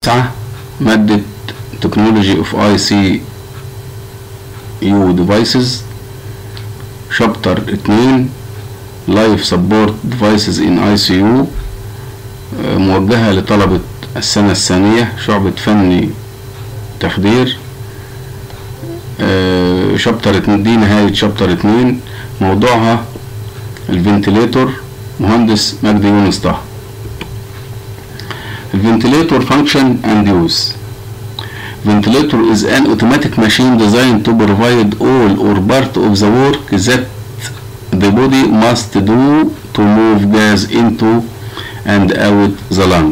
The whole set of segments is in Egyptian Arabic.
تسعة مادة Technology of ICU Devices شابتر اتنين Life Support Devices in ICU آه، موجهة لطلبة السنة الثانية شعبة فني تخدير آه، شابتر اتنين دي نهاية شابتر اتنين موضوعها الفنتليتور مهندس مجدي يونس طه الفنتليتور function and use ventilator is an automatic machine designed to provide all or part of the work that the body must do to move gas into and out the lung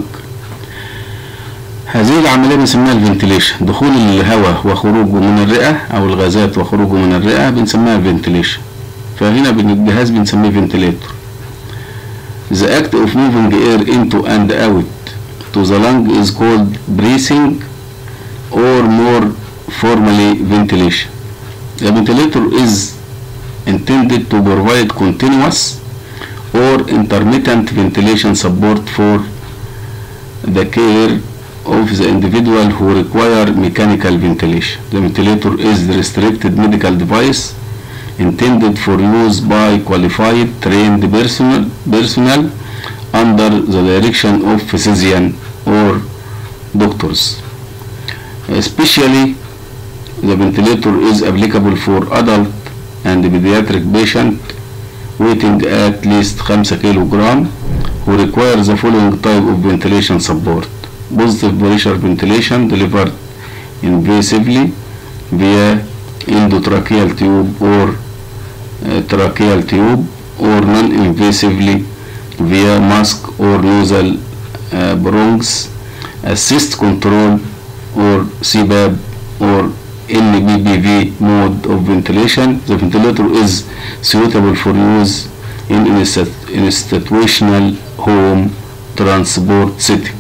هذه العملية بنسميها الفنتليشن دخول الهواء وخروجه من الرئة أو الغازات وخروجه من الرئة بنسميها الفنتليشن فهنا بن- الجهاز بنسميه فنتليتور The act of moving air into and out to the lung is called breathing or more formally ventilation. The ventilator is intended to provide continuous or intermittent ventilation support for the care of the individual who require mechanical ventilation. The ventilator is the restricted medical device intended for use by qualified trained personnel, personnel under the direction of physician or doctors. Especially the ventilator is applicable for adult and pediatric patient weighing at least 5 kilogram who require the following type of ventilation support. Positive pressure ventilation delivered invasively via endotracheal tube or uh, tracheal tube or non-invasively via mask or nasal uh, bronchs, assist control or CPAP or NBBV mode of ventilation. The ventilator is suitable for use in insti- institutional home transport setting.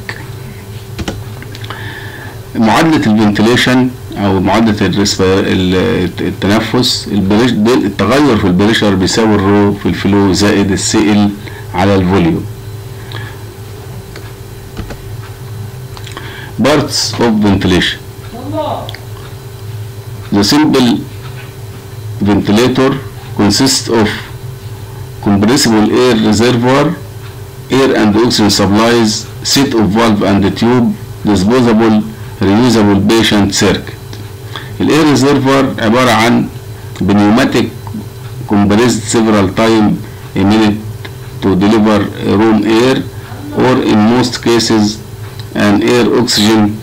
معادلة الفنتليشن أو معادلة الرسبة التنفس البريش ده التغير في البريشر بيساوي الرو في الفلو زائد السي ال على الفوليوم. Parts of ventilation The simple ventilator consists of compressible air reservoir, air and oxygen supplies, set of valve and tube, disposable reusable patient circuit. الاير ريزرفوار عبارة عن pneumatic compressed several times a minute to deliver room air or in most cases an air oxygen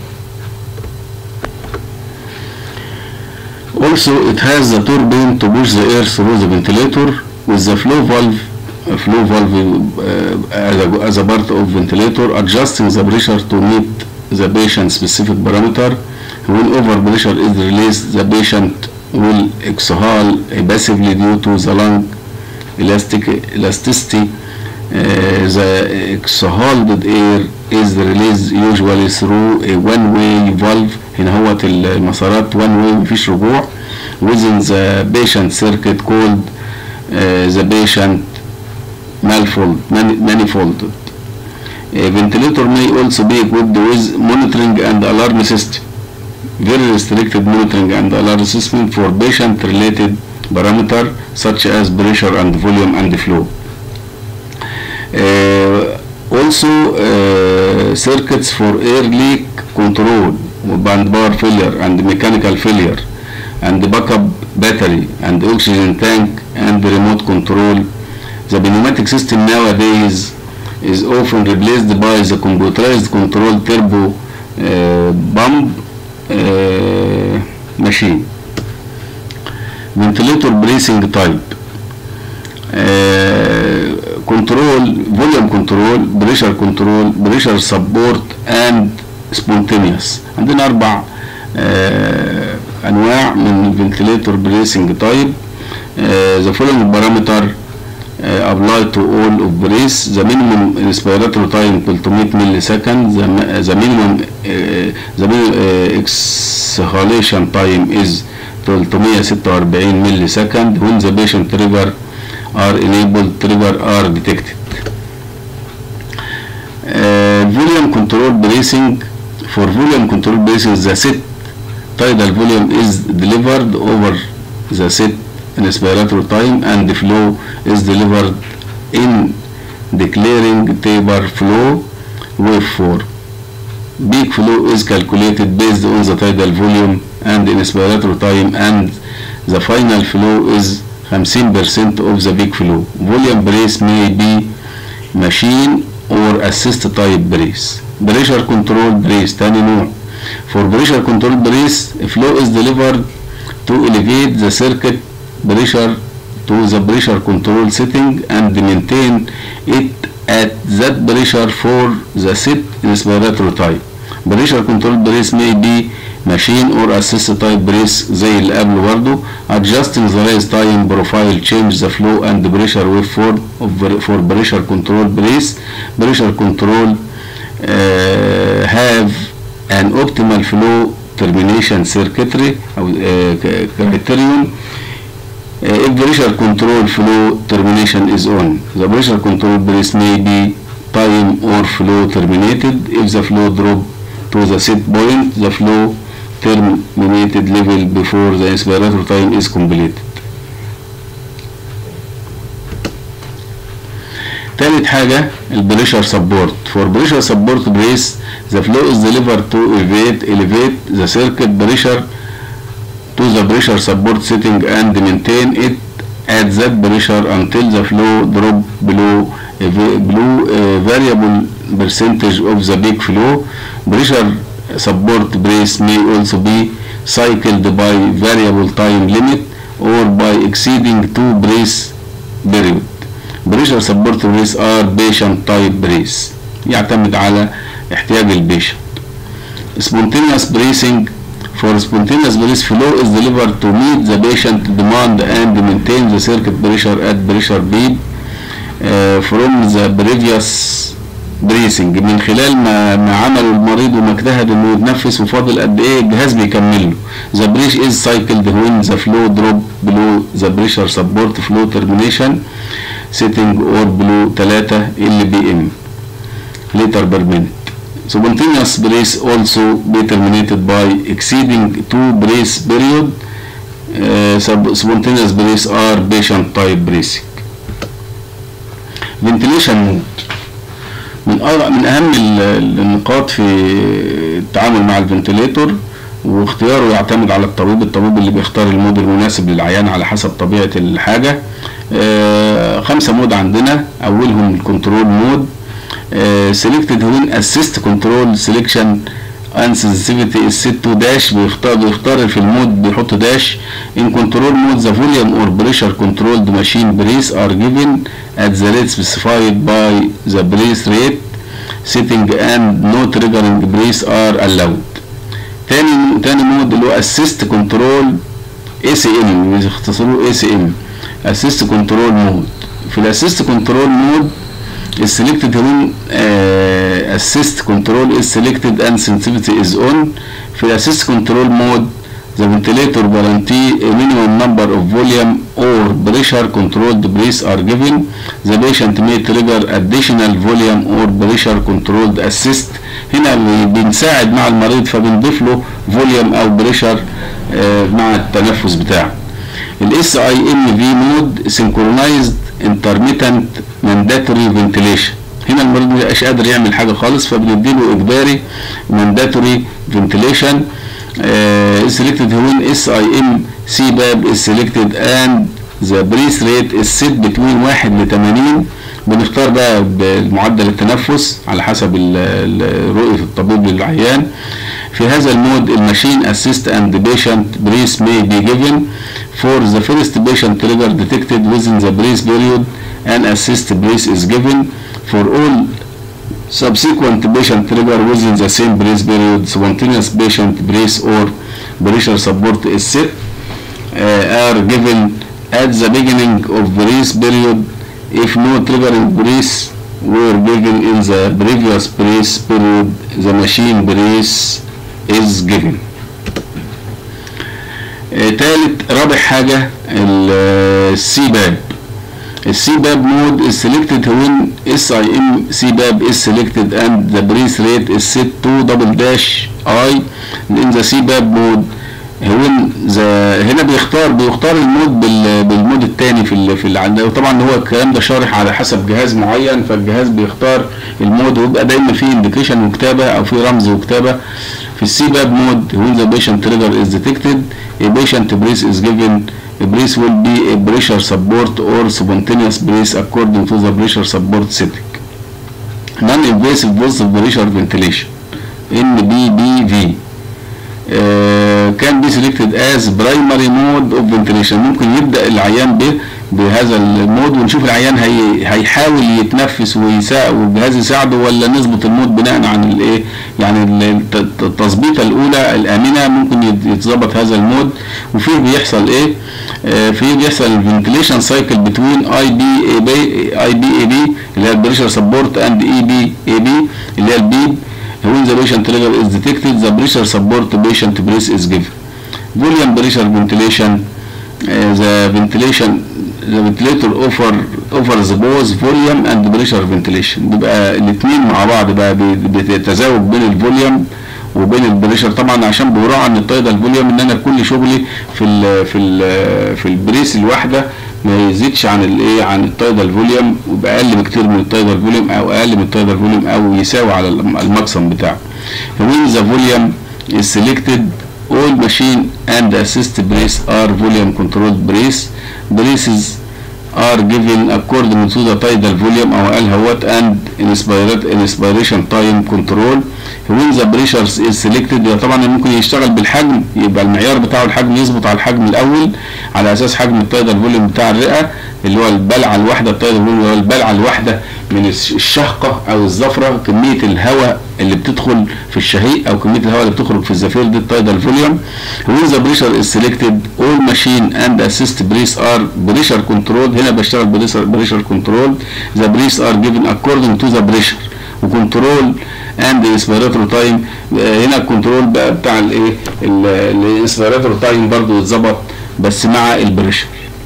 Also, it has the turbine to push the air through the ventilator with the flow valve, uh, flow valve uh, as, a, as a part of ventilator, adjusting the pressure to meet the patient specific parameter. When overpressure is released, the patient will exhale passively due to the lung elastic, elasticity. Uh, the exhaled air is released usually through a one-way valve هنا هو المسارات one way مفيش رجوع within the patient circuit called uh, the patient manifold mani- manifold A ventilator may also be equipped with monitoring and alarm system very restricted monitoring and alarm system for patient related parameter such as pressure and volume and flow uh, also uh, circuits for air leak control band bar failure and mechanical failure and backup battery and oxygen tank and remote control the pneumatic system nowadays is often replaced by the computerized control turbo uh, pump uh, machine ventilator bracing type control volume control pressure control pressure support and spontaneous عندنا اربع آه انواع من الفنتليتور بريسنج تايب the following parameter uh, apply to all of brace the minimum respiratory time 300 ملي سكند the, the minimum uh, the minimum uh, exhalation time is 346 ملي سكند when the patient trigger are enabled trigger are detected uh, volume control bracing for volume control braces the set tidal volume is delivered over the set inspiratory time and flow is delivered in declaring taper flow waveform peak flow is calculated based on the tidal volume and inspiratory time and the final flow is 50% of the peak flow. Volume brace may be machine or assist type brace. Pressure control brace تاني نوع. For pressure control brace, flow is delivered to elevate the circuit pressure to the pressure control setting and maintain it at that pressure for the set inspiratory type. Pressure control brace may be machine or assist type brace زي اللي قبله برضه adjusting the rise time profile change the flow and pressure waveform of for pressure control brace pressure control uh, have an optimal flow termination circuitry أو uh, criterion uh, if pressure control flow termination is on the pressure control brace may be time or flow terminated if the flow drop to the set point the flow terminated level before the inspiratory time is completed تالت حاجة البريشر سبورت for pressure support brace the flow is delivered to elevate elevate the circuit pressure to the pressure support setting and maintain it at that pressure until the flow drop below a below a variable percentage of the peak flow pressure support brace may also be cycled by variable time limit or by exceeding two brace period. Pressure support brace are patient type brace يعتمد على احتياج البيشنت. Spontaneous bracing for spontaneous brace flow is delivered to meet the patient demand and maintain the circuit pressure at pressure bead uh, from the previous بريسنج من خلال ما ما عمله المريض وما اجتهد انه يتنفس وفاضل قد ايه الجهاز بيكمل له ذا بريش از سايكلد وين ذا فلو دروب بلو ذا بريشر سبورت فلو ترمينيشن سيتنج اور بلو 3 ال بي ام لتر بير مينت spontaneous brace also be terminated by exceeding two brace period uh, spontaneous brace are patient type bracing ventilation mode من من اهم النقاط في التعامل مع الفنتليتور واختياره يعتمد على الطبيب الطبيب اللي بيختار المود المناسب للعيان على حسب طبيعة الحاجة آه خمسة مود عندنا اولهم الكنترول مود سيلكتد وين اسيست كنترول سيلكشن ان sensitivity is set to dash بيختار بيختار في المود بيحط داش in control mode the volume or pressure controlled machine brace are given at the rate specified by the brace rate setting and no triggering brace are allowed تاني تاني مود اللي هو assist control ACM بيختصروه ACM assist control mode في الاسيست كنترول مود is selected when uh, assist control is selected and sensitivity is on في assist control mode the ventilator guarantee a minimum number of volume or pressure controlled brace are given the patient may trigger additional volume or pressure controlled assist هنا بنساعد مع المريض فبنضيف له فوليوم او بريشر uh, مع التنفس بتاعه الاس اي ام في مود سينكرونايزد انترميتنت مانداتوري فنتيليشن هنا المريض ما بيبقاش قادر يعمل حاجه خالص فبنديله اجباري مانداتوري فنتيليشن سيلكتد وين اس اي ام سي باب از سيلكتد اند ذا بريس ريت از سيت بتوين 1 ل 80 بنختار بقى بمعدل التنفس على حسب رؤيه الطبيب للعيان في هذا المود الماشين اسيست اند بيشنت بريس may be given for the first patient trigger detected within the brace period an assist brace is given for all subsequent patient trigger within the same brace period spontaneous patient brace or pressure support is set uh, are given at the beginning of brace period if no triggering brace were given in the previous brace period the machine brace is given ثالث رابع حاجة السي باب السي باب مود is selected when SIM CBAB is selected and the breath rate is set to double dash I in the CBAB mode when the هنا بيختار بيختار المود بال بالمود الثاني في ال في ال وطبعا هو الكلام ده شارح على حسب جهاز معين فالجهاز بيختار المود ويبقى دايما فيه انديكيشن وكتابه او فيه رمز وكتابه في السي باب مود when the patient trigger is detected a patient breath is given a breath will be a pressure support or spontaneous breath according to the pressure support setting non-invasive positive pressure ventilation NBBV كان بي سيلكتد از برايمري مود اوف فنتيليشن ممكن يبدا العيان به بهذا المود ونشوف العيان هي هيحاول يتنفس ويساعد والجهاز يساعده ولا نظبط المود بناء عن الايه يعني التظبيطه الاولى الامنه ممكن يتظبط هذا المود وفيه بيحصل ايه آه فيه بيحصل الفنتيليشن سايكل بتوين اي بي اي بي اي بي اي بي اللي هي البريشر سبورت اند اي بي اي بي اللي هي البيب when the patient trigger is detected the pressure support patient breath is given volume pressure ventilation uh, the ventilation the ventilator offer offers both volume and pressure ventilation بيبقى الاثنين مع بعض بقى بيتزاوج بين الفوليوم وبين البريشر طبعا عشان بيراعى ان الطايده الفوليوم ان انا كل شغلي في ال في ال في البريس الواحده ما يزيدش عن الايه عن التايدال فوليوم ويبقى اقل بكتير من التايدال فوليوم او اقل من التايدال فوليوم او يساوي على الماكسيمم بتاعه when the volume is selected all machine and assist brace are volume controlled brace braces are given according to the tidal volume او قال هوت and inspiration time control when the pressure is selected طبعا ممكن يشتغل بالحجم يبقى المعيار بتاعه الحجم يظبط على الحجم الاول على اساس حجم التايدال فوليوم بتاع الرئه اللي هو البلعه الواحده التايدال فوليوم اللي هو البلعه الواحده من الشهقه او الزفره كميه الهواء اللي بتدخل في الشهيق او كميه الهواء اللي بتخرج في الزفير دي التايدال فوليوم when the pressure is selected all machine and assist brace are pressure controlled هنا بشتغل pressure control the brace are given according to the pressure وكنترول اند انسبيراتور تايم هنا الكنترول بقى بتاع الايه الانسبيراتور تايم برضو يتظبط بس مع البريشر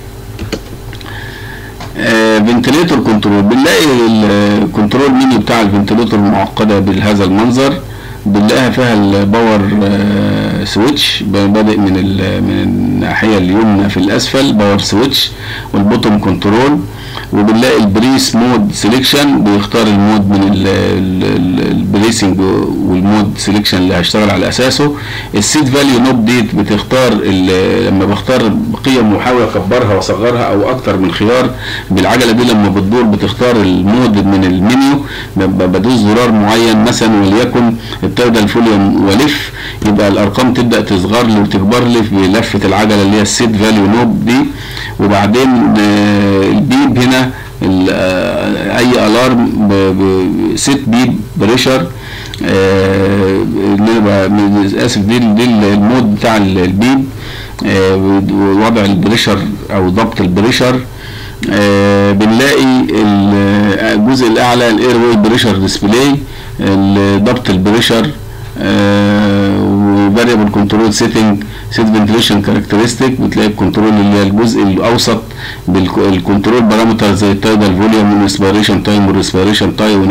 فنتليتور كنترول بنلاقي الكنترول منيو بتاع الفنتليتور معقده بهذا المنظر بنلاقيها فيها الباور سويتش بادئ من من الناحيه اليمنى في الاسفل باور سويتش والبوتوم كنترول وبنلاقي البريس مود سيلكشن بيختار المود من البريسنج والمود سيلكشن اللي هشتغل على اساسه السيت فاليو نوب ديت بتختار لما بختار قيم واحاول اكبرها واصغرها او اكتر من خيار بالعجله دي لما بتدور بتختار المود من المنيو بدوس زرار معين مثلا وليكن ابتدى الفوليوم ولف يبقى الارقام تبدا تصغر لي وتكبر لي بلفه العجله اللي هي السيت فاليو نوب دي وبعدين البيب هنا اي الارم ست بيب بريشر اسف دي دي المود بتاع البيب وضع البريشر او ضبط البريشر آه بنلاقي الجزء الاعلى الاير واي بريشر ديسبلاي ضبط البريشر وفاريبل كنترول سيتنج سيت فنتليشن كاركترستيك بتلاقي الكنترول اللي هي الجزء الاوسط بالكنترول بارامتر زي التايدال فوليوم والانسبيريشن تايم والريسبيريشن تايم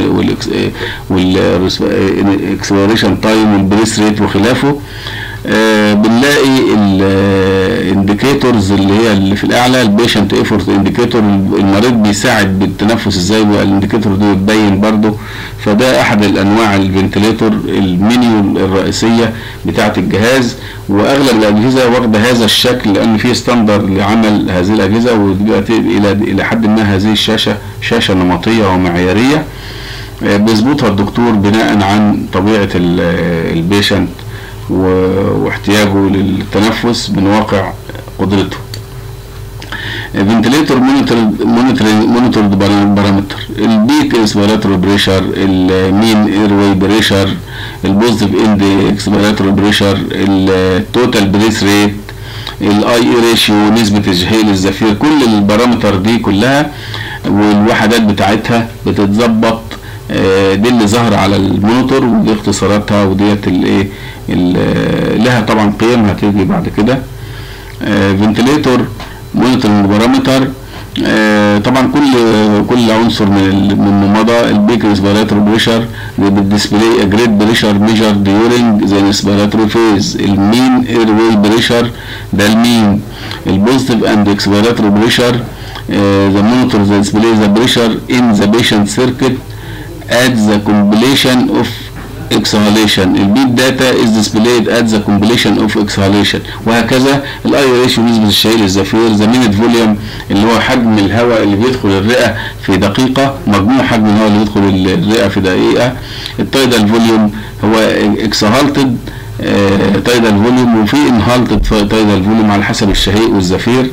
والاكسبيريشن تايم والبريس ريت وخلافه آه بنلاقي الانديكيتورز اللي هي اللي في الاعلى البيشنت ايفورت انديكيتور المريض بيساعد بالتنفس ازاي والانديكيتور ده يتبين برضه فده احد الانواع الفنتليتور المنيو الرئيسيه بتاعه الجهاز واغلب الاجهزه واخده هذا الشكل لان في ستاندر لعمل هذه الاجهزه ودلوقتي الى الى حد ما هذه الشاشه شاشه نمطيه ومعياريه بيظبطها الدكتور بناء عن طبيعه البيشنت واحتياجه للتنفس من واقع قدرته فنتليتور مونيتور مونيتور مونيتور بارامتر البيك اسبيراتور بريشر المين اير واي بريشر البوزيتيف اند اكسبيراتور بريشر التوتال بريس ريت الاي اي ريشيو نسبه الجهيل الزفير كل البارامتر دي كلها والوحدات بتاعتها بتتظبط دي اللي ظاهره على المونيتور ودي اختصاراتها وديت الايه لها طبعا قيم هتيجي بعد كده فنتليتور مونيتورنج بارامتر آه، طبعا كل كل عنصر من ال- من المضى البيك ريسبيراتوري بريشر بتديسبلاي ا جريد بريشر ميجر ديورنج ذا ريسبيراتوري فيز المين اير واي بريشر ده المين البوزيتيف اند اكسبيراتوري بريشر ذا مونيتور ذا ديسبلاي ذا بريشر ان ذا بيشنت سيركت at the compilation of exhalation البيت داتا is displayed at the compilation of exhalation وهكذا الاي ريشيو نسبة الشيء للزفير ذا مينت فوليوم اللي هو حجم الهواء اللي بيدخل الرئة في دقيقة مجموع حجم الهواء اللي بيدخل الرئة في دقيقة التايدال فوليوم هو اكسهالتد تايدال فوليوم وفي انهالتد تايدال فوليوم على حسب الشهيق والزفير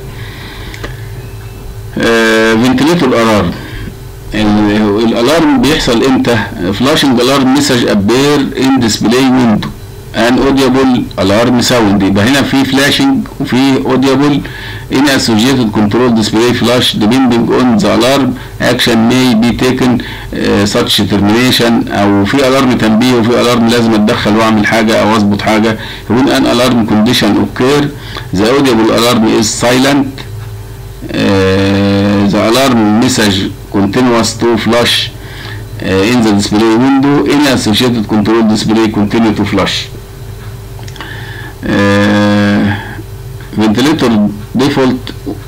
فنتليتور الارارم ال- الالارم بيحصل امتى فلاشنج الارم مسج ابير ان ديسبلاي ويندو ان اوديبل الارم ساوند يبقى هنا في فلاشنج وفي اوديبل ان اسوشيتد كنترول ديسبلاي فلاش depending on the alarm action may be taken uh, such termination او في الارم تنبيه وفي الارم لازم اتدخل واعمل حاجه او اظبط حاجه when an alarm condition occur the audible alarm is silent uh, the alarm message continuous to flash uh, in the display window any associated control display continue to flash uh, ventilator default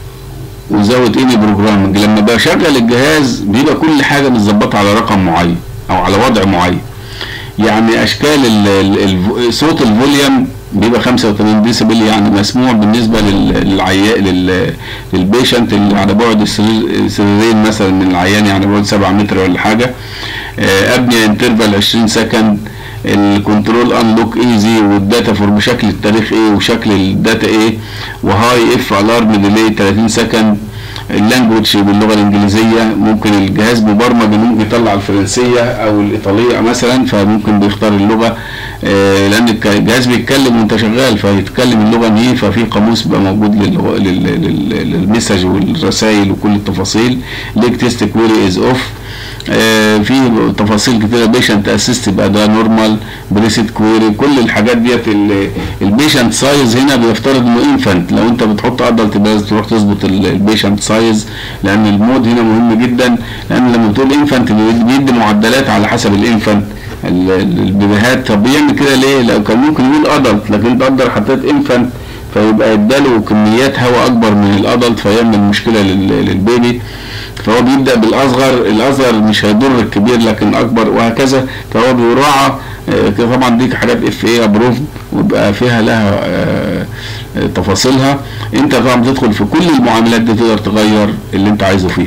without any programming لما بشغل الجهاز بيبقى كل حاجه متظبطه على رقم معين او على وضع معين يعني اشكال ال ال ال صوت الفوليوم بيبقى 85 ديسيبل يعني مسموع بالنسبه لل- للعيان لل- للبيشنت اللي على بعد السرير- سريرين مثلا من العيان يعني بعد 7 متر ولا حاجه آه، ابني انترفال 20 سكند الكنترول انلوك ايزي والداتا فور بشكل التاريخ ايه وشكل الداتا ايه وهاي اف الارم ديلي 30 سكند اللانجوج باللغه الانجليزيه ممكن الجهاز مبرمج انه ممكن يطلع الفرنسيه او الايطاليه مثلا فممكن بيختار اللغه آه، لان الك- الجهاز بيتكلم وانت شغال فيتكلم اللغه دي ففي قاموس بيبقى موجود للغ- لل- لل- للمسج والرسائل وكل التفاصيل ليك تيست كويري از اوف آه، في تفاصيل كتيره بيشنت اسيست يبقى ده نورمال بريسيت كويري كل الحاجات ديت البيشنت سايز هنا بيفترض انه انفانت لو انت بتحط ادلت يبقى لازم تروح تظبط البيشنت سايز لان المود هنا مهم جدا لان لما بتقول انفانت بيدي معدلات على حسب الانفانت ال- ال- البيبيهات طب بيعمل كده ليه؟ لو كان ممكن يقول ادلت لكن انت قدر حطيت انفانت فيبقى اداله كميات هواء اكبر من الادلت فيعمل مشكله لل- للبيبي فهو بيبدا بالاصغر الاصغر مش هيضر الكبير لكن اكبر وهكذا فهو بيراعى آه، كده طبعا دي حاجات اف اي ابروف ويبقى فيها لها آه، آه، تفاصيلها انت طبعا بتدخل في كل المعاملات دي تقدر تغير اللي انت عايزه فيها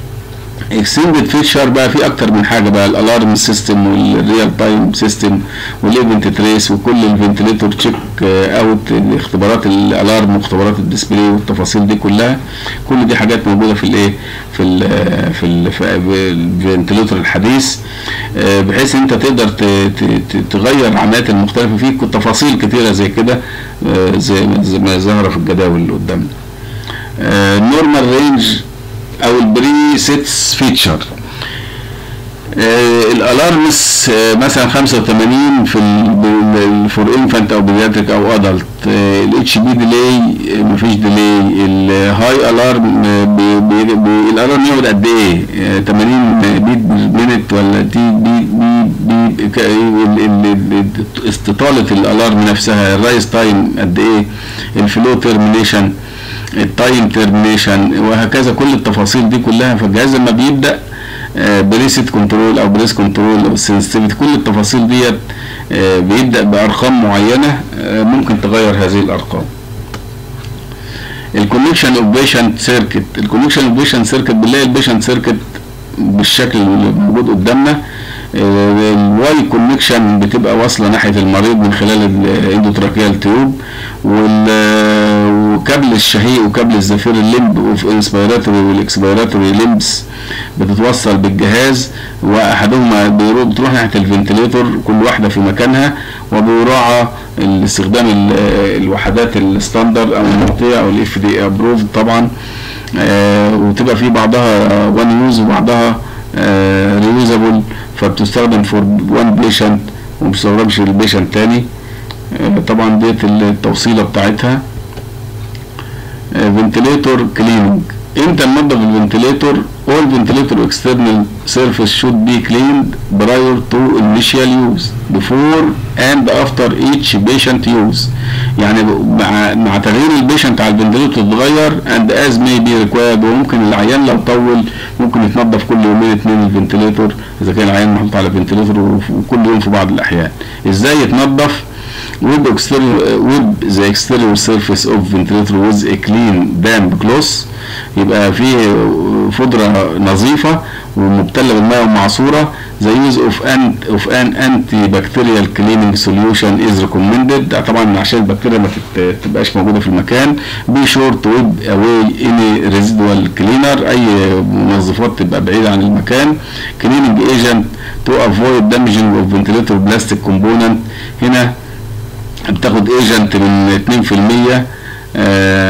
اكستندد فيتشر بقى في اكتر من حاجه بقى الالارم سيستم والريال تايم سيستم والايفنت تريس وكل الفنتليتور تشيك اوت اختبارات الالارم واختبارات الديسبلاي والتفاصيل دي كلها كل دي حاجات موجوده في الايه في ال في ال في الفنتليتور الحديث آه، بحيث انت تقدر ت- ت- ت- تغير العمليات المختلفه فيه تفاصيل كتيره زي كده آه، زي ما- زي ما ظاهره في الجداول اللي قدامنا نورمال رينج او البري سيتس فيتشر الالارمس مثلا 85 في الفور انفانت او بيدياتريك او ادلت الاتش بي ديلي مفيش ديلي الهاي الارم الالارم يقعد قد ايه آه، 80 بيت مينت ولا تي بي بي بي ك- ال- ال- ال- استطاله الالارم نفسها الرايز تايم قد ايه الفلو ترمينيشن التايم ترمينيشن وهكذا كل التفاصيل دي كلها فالجهاز لما بيبدا بريسيت كنترول او بريس كنترول او سنسيتيفيتي كل التفاصيل ديت آه، بيبدا بارقام معينه آه، ممكن تغير هذه الارقام الكونكشن اوف بيشنت سيركت الكونكشن اوف بيشنت سيركت بنلاقي البيشنت سيركت بالشكل اللي موجود قدامنا الواي كونكشن بتبقى واصله ناحيه المريض من خلال الاندوتراكيال تيوب وال- وكابل الشهيق وكابل الزفير الليمب اوف انسبيراتوري والاكسبيراتوري ليمبس بتتوصل بالجهاز واحدهما بيرو- بتروح ناحيه الفنتليتور كل واحده في مكانها وبيراعى استخدام ال- الوحدات الستاندرد او المعطيه او الاف دي ابروف طبعا آه، وتبقى في بعضها وان يوز وبعضها ريوزابل فبتستخدم فور وان بيشنت وما بتستخدمش للبيشنت تاني آه، طبعا ديت التوصيله بتاعتها فنتليتور كليننج امتى ننظف الفنتليتور all ventilator external surface should be cleaned prior to initial use before and after each patient use يعني مع مع تغيير البيشنت على الفنتليتور تتغير and as may be required وممكن العيان لو طول ممكن يتنظف كل يومين اتنين الفنتليتور اذا كان العيان محطوط على فنتليتور وكل يوم في بعض الاحيان ازاي يتنظف with exterior with the exterior surface of ventilator with a clean damp cloth يبقى فيه فضرة نظيفة ومبتلة بالماء ومعصورة the use of an of an antibacterial cleaning solution is recommended طبعا عشان البكتيريا ما تت- تبقاش موجودة في المكان be sure to wipe away any residual cleaner اي منظفات تبقى بعيدة عن المكان cleaning agent to avoid damaging of ventilator plastic component هنا بتاخد ايجنت من 2%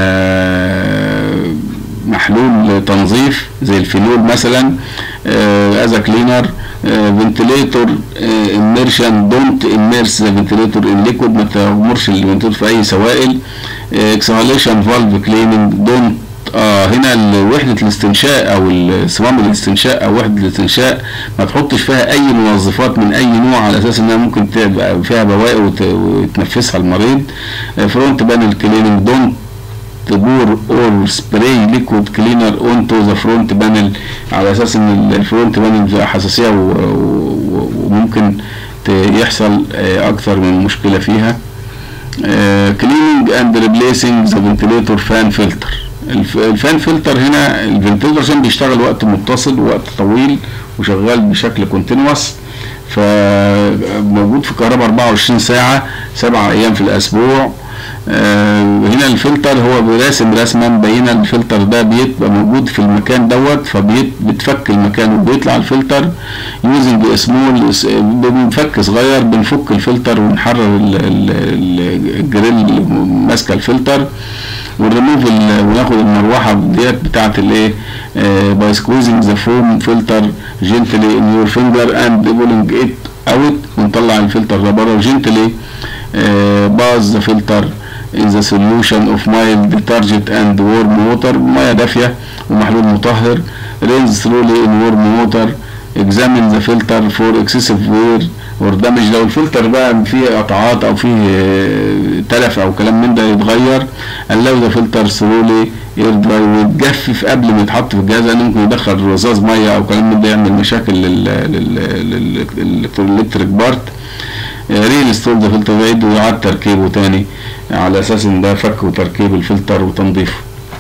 آه، محلول تنظيف زي الفينول مثلا از كلينر فنتليتور اميرشن دونت اميرس ذا فنتليتور ان ليكويد ما تغمرش الفنتليتور في اي سوائل اكسهاليشن فالف كليننج دونت اه هنا ال- وحدة الاستنشاء او صمام الاستنشاء او وحدة الاستنشاء ما تحطش فيها اي منظفات من اي نوع على اساس انها ممكن تبقى فيها بواقي وت- وتنفسها المريض فرونت بانل كليننج دونت تبور اور سبراي ليكويد كلينر اونتو ذا فرونت بانل على اساس ان الفرونت بانل فيها حساسيه و- و- وممكن ت- يحصل آه، اكثر من مشكله فيها كليننج اند ريبليسنج ذا فنتليتور فان فلتر الفان فلتر هنا الفنتليتور عشان بيشتغل وقت متصل ووقت طويل وشغال بشكل كونتينوس فموجود في الكهرباء 24 ساعة سبعة أيام في الأسبوع آه، هنا الفلتر هو براسم رسمة مبينة الفلتر ده بيبقى موجود في المكان دوت فبتفك المكان وبيطلع الفلتر يوزنج سمول بنفك صغير بنفك الفلتر ونحرر ال- ال- ال- الجريل اللي ماسكه الفلتر ونريموف ال- وناخد المروحه ديت بتاعه الايه باي سكويزنج ذا فوم فلتر جنتلي ان يور فينجر اند بولينج ات اوت ونطلع الفلتر ده بره جنتلي باز ذا فلتر in the solution of mild detergent and warm water ميه دافيه ومحلول مطهر rinse slowly in warm water examine the filter for excessive wear or damage لو الفلتر بقى فيه قطعات او فيه آه، تلف او كلام من ده يتغير allow the filter slowly air dry ويتجفف قبل ما يتحط في الجهاز لانه ممكن يدخل رذاذ ميه او كلام من ده يعمل مشاكل لل لل للالكتريك بارت ريل ستول ده فلتر بعيد ويعاد تركيبه تاني على اساس ان ده فك وتركيب الفلتر وتنظيفه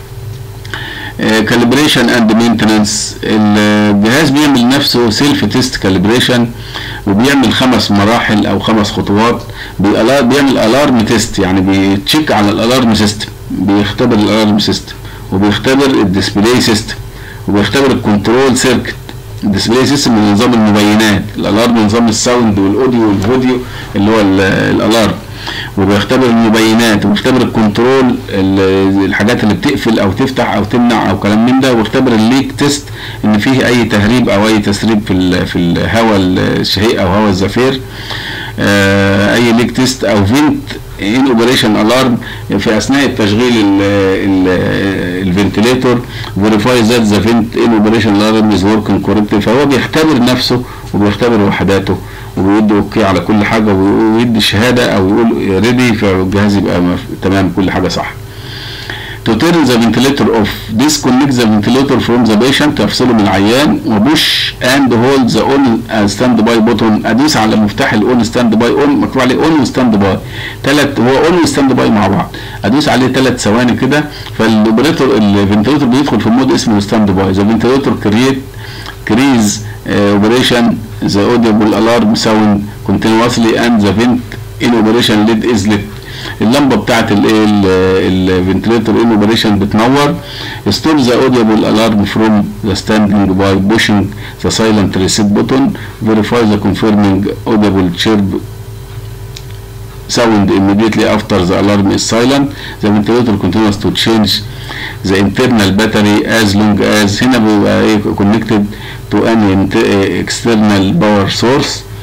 كاليبريشن اند مينتنانس الجهاز بيعمل نفسه سيلف تيست كاليبريشن وبيعمل خمس مراحل او خمس خطوات بيألا- بيعمل الارم تيست يعني بيتشيك على الالارم سيستم بيختبر الالارم سيستم وبيختبر الديسبلاي سيستم وبيختبر الكنترول سيركت الديسبلاي سيستم من نظام المبينات الالارم نظام الساوند والاوديو والفيديو اللي هو ال- الالارم وبيختبر المبينات وبيختبر الكنترول ال- الحاجات اللي بتقفل او تفتح او تمنع او كلام من ده وبيختبر الليك تيست ان فيه اي تهريب او اي تسريب في ال- في الهواء الشهيق او هواء الزفير آه، اي ليك تيست او فينت ان اوبريشن الارم في اثناء التشغيل الفنتليتور فيريفاي ذات ذا فينت ان اوبريشن الارم از وركينج كوريكت فهو بيختبر نفسه وبيختبر وحداته وبيدي اوكي على كل حاجه ويدي شهاده او يقول ريدي فالجهاز يبقى مف- تمام كل حاجه صح to turn the ventilator off disconnect the ventilator from the patient تفصله من العيان وبوش and hold the on stand by button ادوس على مفتاح الاون ستاند باي اون مكتوب عليه اون وستاند باي ثلاث هو اون وستاند باي مع بعض ادوس عليه ثلاث ثواني كده فالاوبريتور الفنتليتور بيدخل في مود اسمه ستاند باي the ventilator create crease uh, operation the audible alarm sound continuously and the vent in operation lead is lit اللمبه بتاعت الايه الفنتليتور ان اوبريشن بتنور ستوب ذا اوديبل الارم فروم ذا ستاندنج باي بوشنج ذا سايلنت ريسيت بوتون فيريفاي ذا كونفيرمينج اوديبل تشيرب sound immediately after the alarm is silent the ventilator continues to change the internal battery as long as هنا بيبقى ايه connected to an int- external power source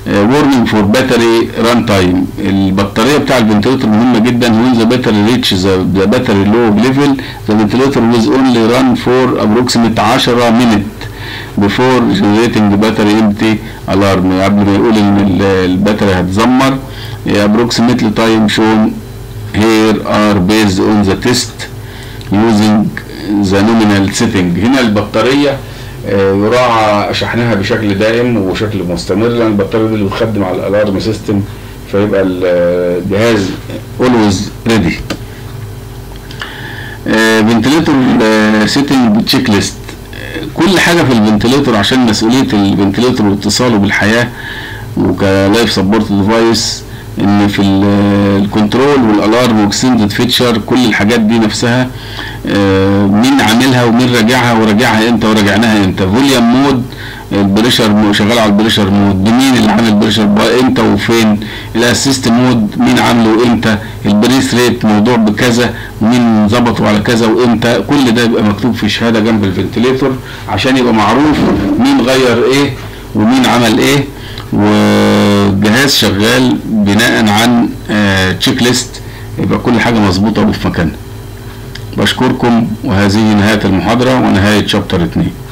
warning for battery run time البطاريه بتاع الفنتليتور مهمه جدا when the battery reach the, the battery low level the ventilator will only run for approximate 10 minute before generating battery empty alarm قبل ما يقول ان ال- الباتري هتزمر approximately time shown here are based on the test using the nominal setting هنا البطارية آه، يراعى شحنها بشكل دائم وبشكل مستمر لان البطارية دي اللي بتخدم على الالارم سيستم فيبقى الجهاز always ready فنتليتور سيتنج تشيك ليست كل حاجه في الفنتليتور عشان مسؤوليه الفنتليتور واتصاله بالحياه وكلايف سبورت ديفايس ان في ال- الكنترول والالارم واكستندد فيتشر كل الحاجات دي نفسها آه، مين عاملها ومين راجعها وراجعها امتى وراجعناها امتى فوليوم مود البريشر مو- شغال على البريشر مود مين اللي عامل البريشر بقى امتى وفين الاسيست مود مين عامله امتى البريس ريت موضوع بكذا ومين ظبطه على كذا وامتى كل ده يبقى مكتوب في شهاده جنب الفنتليتور عشان يبقى معروف مين غير ايه ومين عمل ايه والجهاز شغال بناء عن تشيك ليست يبقى كل حاجه مظبوطه وفي مكانها بشكركم وهذه نهايه المحاضره ونهايه شابتر 2